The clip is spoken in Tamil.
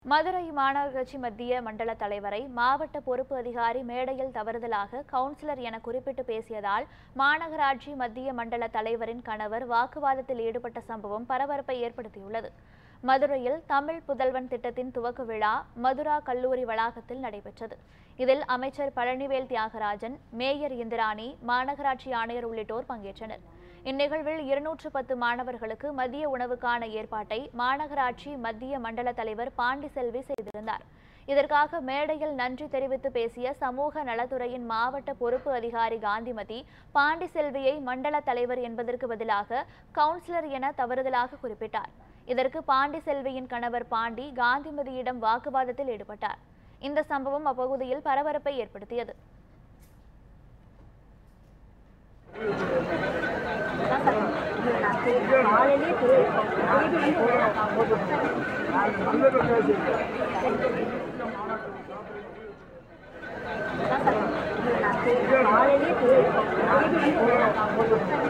மதுரை மாநகராட்சி மத்திய மண்டல தலைவரை மாவட்ட பொறுப்பு அதிகாரி மேடையில் தவறுதலாக கவுன்சிலர் என குறிப்பிட்டு பேசியதால் மாநகராட்சி மத்திய மண்டல தலைவரின் கணவர் வாக்குவாதத்தில் ஈடுபட்ட சம்பவம் பரபரப்பை ஏற்படுத்தியுள்ளது மதுரையில் தமிழ் புதல்வன் திட்டத்தின் துவக்க விழா மதுரா கல்லூரி வளாகத்தில் நடைபெற்றது இதில் அமைச்சர் பழனிவேல் தியாகராஜன் மேயர் இந்திராணி மாநகராட்சி ஆணையர் உள்ளிட்டோர் பங்கேற்றனர் இந்நிகழ்வில் இருநூற்று பத்து மாணவர்களுக்கு மதிய உணவுக்கான ஏற்பாட்டை மாநகராட்சி மத்திய மண்டல தலைவர் பாண்டிசெல்வி செய்திருந்தார் இதற்காக மேடையில் நன்றி தெரிவித்து பேசிய சமூக நலத்துறையின் மாவட்ட பொறுப்பு அதிகாரி காந்திமதி பாண்டிசெல்வியை மண்டல தலைவர் என்பதற்கு பதிலாக கவுன்சிலர் என தவறுதலாக குறிப்பிட்டார் இதற்கு பாண்டிசெல்வியின் கணவர் பாண்டி காந்திமதியிடம் வாக்குவாதத்தில் ஈடுபட்டார் இந்த சம்பவம் அப்பகுதியில் பரபரப்பை ஏற்படுத்தியது காலையிலே